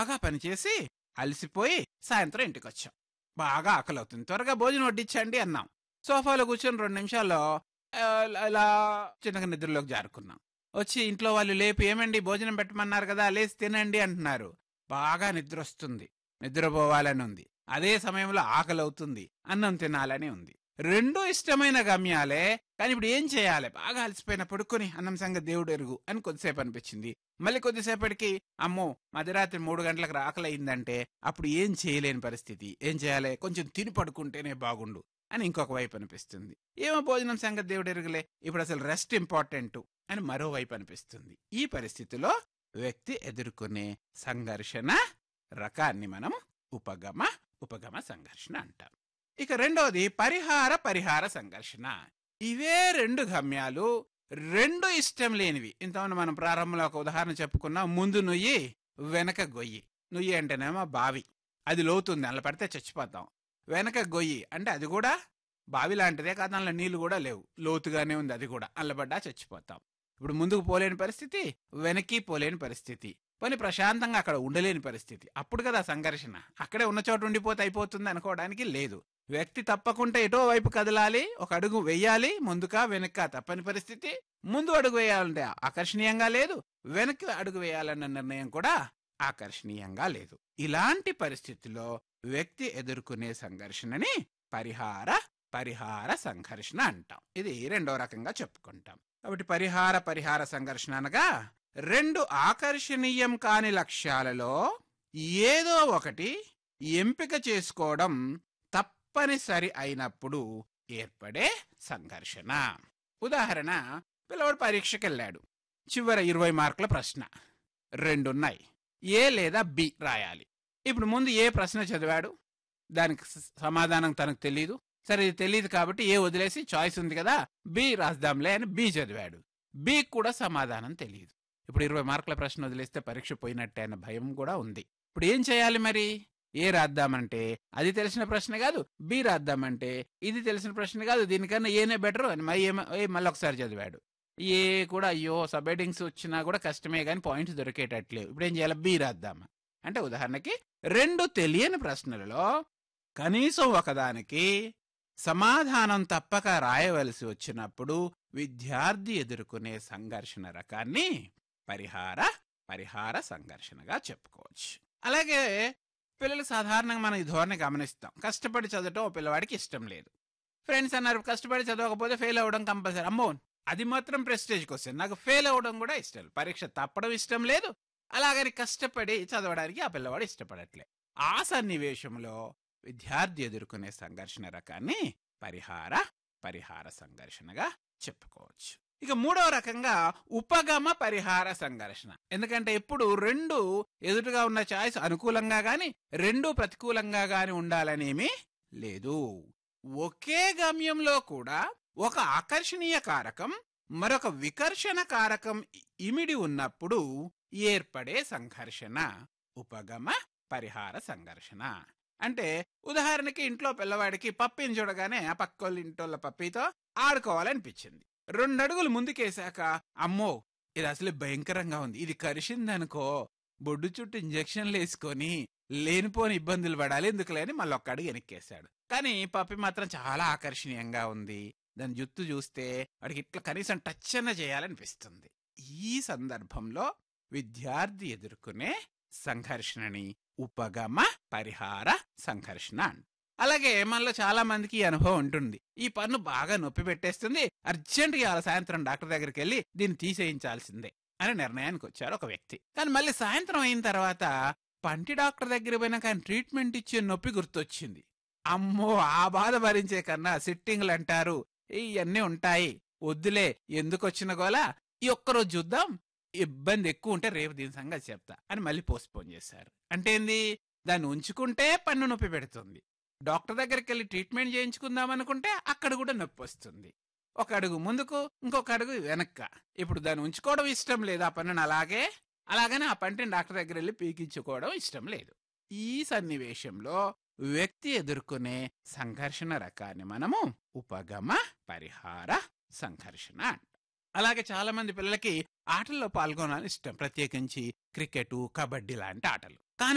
బాగా పనిచేసి అలసిపోయి సాయంత్రం ఇంటికి వచ్చాం బాగా ఆకలి అవుతుంది త్వరగా భోజనం వడ్డించండి అన్నాం సోఫాలో కూర్చొని రెండు నిమిషాల్లో ఆ, ఇలా చిన్నగా నిద్రలోకి జారుకున్నాం వచ్చి ఇంట్లో వాళ్ళు లేపి ఏమండి భోజనం పెట్టమన్నారు కదా లేచి తినండి అంటున్నారు బాగా నిద్ర వస్తుంది నిద్రపోవాలని ఉంది అదే సమయంలో ఆకలి అవుతుంది అన్నం తినాలని ఉంది రెండూ ఇష్టమైన గమ్యాలే కానీ ఇప్పుడు ఏం చేయాలి బాగా అలసిపోయిన పడుకొని అన్నం సంగతి దేవుడు ఎరుగు అని కొద్దిసేపు అనిపించింది మళ్ళీ కొద్దిసేపటికి అమ్మో మధ్యరాత్రి మూడు గంటలకు ఆకలి అయిందంటే అప్పుడు ఏం చేయలేని పరిస్థితి ఏం చేయాలి కొంచెం తిని పడుకుంటేనే బాగుండు అని ఇంకొక వైపు అనిపిస్తుంది ఏమో భోజనం సంగతి దేవుడు ఎరుగులే ఇప్పుడు అసలు రెస్ట్ ఇంపార్టెంట్ అని మరోవైపు అనిపిస్తుంది ఈ పరిస్థితిలో వ్యక్తి ఎదుర్కొనే సంఘర్షణ రకాన్ని మనం ఉపగమ ఉపగమ సంఘర్షణ అంటాం ఇక రెండవది పరిహార పరిహార సంఘర్షణ ఇవే రెండు గమ్యాలు రెండు ఇష్టం లేనివి ఇంతకుముందు మనం ప్రారంభంలో ఒక ఉదాహరణ చెప్పుకున్నాం ముందు నుయ్యి వెనక గొయ్యి నుయ్యి అంటేనేమో బావి అది లోతుంది అందులో పడితే చచ్చిపోతాం వెనక గొయ్యి అంటే అది కూడా బావి లాంటిదే కాదు అందులో నీళ్లు కూడా లేవు లోతుగానే ఉంది అది కూడా అల్లబడ్డా చచ్చిపోతాం ఇప్పుడు ముందుకు పోలేని పరిస్థితి వెనక్కి పోలేని పరిస్థితి పని ప్రశాంతంగా అక్కడ ఉండలేని పరిస్థితి అప్పుడు కదా సంఘర్షణ అక్కడే ఉన్న చోట ఉండిపోతే అయిపోతుంది అనుకోవడానికి లేదు వ్యక్తి తప్పకుండా ఎటో వైపు కదలాలి ఒక అడుగు వెయ్యాలి ముందుకా వెనక్కా తప్పని పరిస్థితి ముందు అడుగు వేయాలంటే ఆకర్షణీయంగా లేదు వెనక్కి అడుగు వేయాలన్న నిర్ణయం కూడా ఆకర్షణీయంగా లేదు ఇలాంటి పరిస్థితిలో వ్యక్తి ఎదుర్కొనే సంఘర్షణని పరిహార పరిహార సంఘర్షణ అంటాం ఇది రెండో రకంగా చెప్పుకుంటాం కాబట్టి పరిహార పరిహార సంఘర్షణ అనగా రెండు ఆకర్షణీయం కాని లక్ష్యాలలో ఏదో ఒకటి ఎంపిక చేసుకోవడం తప్పనిసరి అయినప్పుడు ఏర్పడే సంఘర్షణ ఉదాహరణ పిల్లవాడు పరీక్షకి వెళ్ళాడు చివర ఇరవై మార్కుల ప్రశ్న రెండున్నాయి ఏ లేదా బి రాయాలి ఇప్పుడు ముందు ఏ ప్రశ్న చదివాడు దానికి స- సమాధానం తనకు తెలియదు సరే ఇది తెలియదు కాబట్టి ఏ వదిలేసి చాయిస్ ఉంది కదా బి రాద్దాంలే అని బి చదివాడు బి కూడా సమాధానం తెలియదు ఇప్పుడు ఇరవై మార్కుల ప్రశ్న వదిలేస్తే పరీక్ష పోయినట్టే అన్న భయం కూడా ఉంది ఇప్పుడు ఏం చేయాలి మరి ఏ రాద్దామంటే అది తెలిసిన ప్రశ్న కాదు బి రాద్దామంటే ఇది తెలిసిన ప్రశ్న కాదు దీనికన్నా ఏనే బెటర్ అని మరి ఏమ- ఏ మళ్ళీ ఒకసారి చదివాడు ఏ కూడా అయ్యో సబ్ హెడ్డింగ్స్ వచ్చినా కూడా కష్టమే కానీ పాయింట్స్ దొరికేటట్లేవు ఇప్పుడు ఏం చేయాలి బి రాద్దామా అంటే ఉదాహరణకి రెండు తెలియని ప్రశ్నలలో కనీసం ఒకదానికి సమాధానం తప్పక రాయవలసి వచ్చినప్పుడు విద్యార్థి ఎదుర్కొనే సంఘర్షణ రకాన్ని పరిహార పరిహార సంఘర్షణగా చెప్పుకోవచ్చు అలాగే పిల్లలు సాధారణంగా మనం ఈ ధోరణి గమనిస్తాం కష్టపడి చదవటం ఓ పిల్లవాడికి ఇష్టం లేదు ఫ్రెండ్స్ అన్నారు కష్టపడి చదవకపోతే ఫెయిల్ అవ్వడం కంపల్సరీ అమ్మో అది మాత్రం ప్రెస్టేజ్ క్వశ్చన్ నాకు ఫెయిల్ అవ్వడం కూడా ఇష్టం లేదు. పరీక్ష తప్పడం ఇష్టం లేదు అలాగని కష్టపడి చదవడానికి ఆ పిల్లవాడు ఇష్టపడట్లే ఆ సన్నివేశంలో విద్యార్థి ఎదుర్కొనే సంఘర్షణ రకాన్ని పరిహార పరిహార సంఘర్షణగా చెప్పుకోవచ్చు ఇక మూడవ రకంగా ఉపగమ పరిహార సంఘర్షణ ఎందుకంటే ఇప్పుడు రెండు ఎదురుగా ఉన్న చాయిస్ అనుకూలంగా గాని రెండు ప్రతికూలంగా గాని ఉండాలనేమీ లేదు ఒకే గమ్యంలో కూడా ఒక ఆకర్షణీయ కారకం మరొక వికర్షణ కారకం ఇమిడి ఉన్నప్పుడు ఏర్పడే సంఘర్షణ ఉపగమ పరిహార సంఘర్షణ అంటే ఉదాహరణకి ఇంట్లో పిల్లవాడికి పప్పిని చూడగానే ఆ పక్కోళ్ళ ఇంటోళ్ళ పప్పితో ఆడుకోవాలనిపించింది రెండు అడుగులు ముందుకేశాక అమ్మో ఇది అసలు భయంకరంగా ఉంది ఇది కరిసిందనుకో బొడ్డు చుట్టూ ఇంజక్షన్లు వేసుకొని లేనిపోని ఇబ్బందులు పడాలి ఎందుకులే అని మళ్ళీ ఒక్క అడుగు వెనక్కేశాడు కానీ పప్పి మాత్రం చాలా ఆకర్షణీయంగా ఉంది దాని జుత్తు చూస్తే వాడికి ఇట్లా కనీసం టచ్ అన్న చేయాలనిపిస్తుంది ఈ సందర్భంలో విద్యార్థి ఎదుర్కొనే సంఘర్షణని ఉపగమ పరిహార సంఘర్షణ అంట అలాగే మనలో చాలా మందికి ఈ అనుభవం ఉంటుంది ఈ పన్ను బాగా నొప్పి పెట్టేస్తుంది అర్జెంట్గా ఇవాళ సాయంత్రం డాక్టర్ దగ్గరికి వెళ్ళి దీన్ని తీసేయించాల్సిందే అని నిర్ణయానికి వచ్చారు ఒక వ్యక్తి కానీ మళ్ళీ సాయంత్రం అయిన తర్వాత పంటి డాక్టర్ దగ్గర పోయినా కానీ ట్రీట్మెంట్ ఇచ్చే నొప్పి గుర్తొచ్చింది అమ్మో ఆ బాధ భరించే కన్నా సిట్టింగ్లు అంటారు ఇవన్నీ ఉంటాయి వద్దులే ఎందుకు వచ్చిన గోలా ఈ ఒక్కరోజు చూద్దాం ఇబ్బంది ఎక్కువ ఉంటే రేపు దీని సంగతి చెప్తా అని మళ్ళీ పోస్ట్పోన్ చేశారు అంటే ఏంది దాన్ని ఉంచుకుంటే పన్ను నొప్పి పెడుతుంది డాక్టర్ దగ్గరికి వెళ్ళి ట్రీట్మెంట్ చేయించుకుందాం అనుకుంటే అక్కడ కూడా నొప్పి వస్తుంది ఒక అడుగు ముందుకు ఇంకొక అడుగు వెనక్క ఇప్పుడు దాన్ని ఉంచుకోవడం ఇష్టం లేదు ఆ పన్నును అలాగే అలాగనే ఆ పంటిని డాక్టర్ దగ్గర వెళ్ళి పీకించుకోవడం ఇష్టం లేదు ఈ సన్నివేశంలో వ్యక్తి ఎదుర్కొనే సంఘర్షణ రకాన్ని మనము ఉపగమ పరిహార సంఘర్షణ అంటాం అలాగే చాలా మంది పిల్లలకి ఆటల్లో పాల్గొనాలని ఇష్టం ప్రత్యేకించి క్రికెట్ కబడ్డీ లాంటి ఆటలు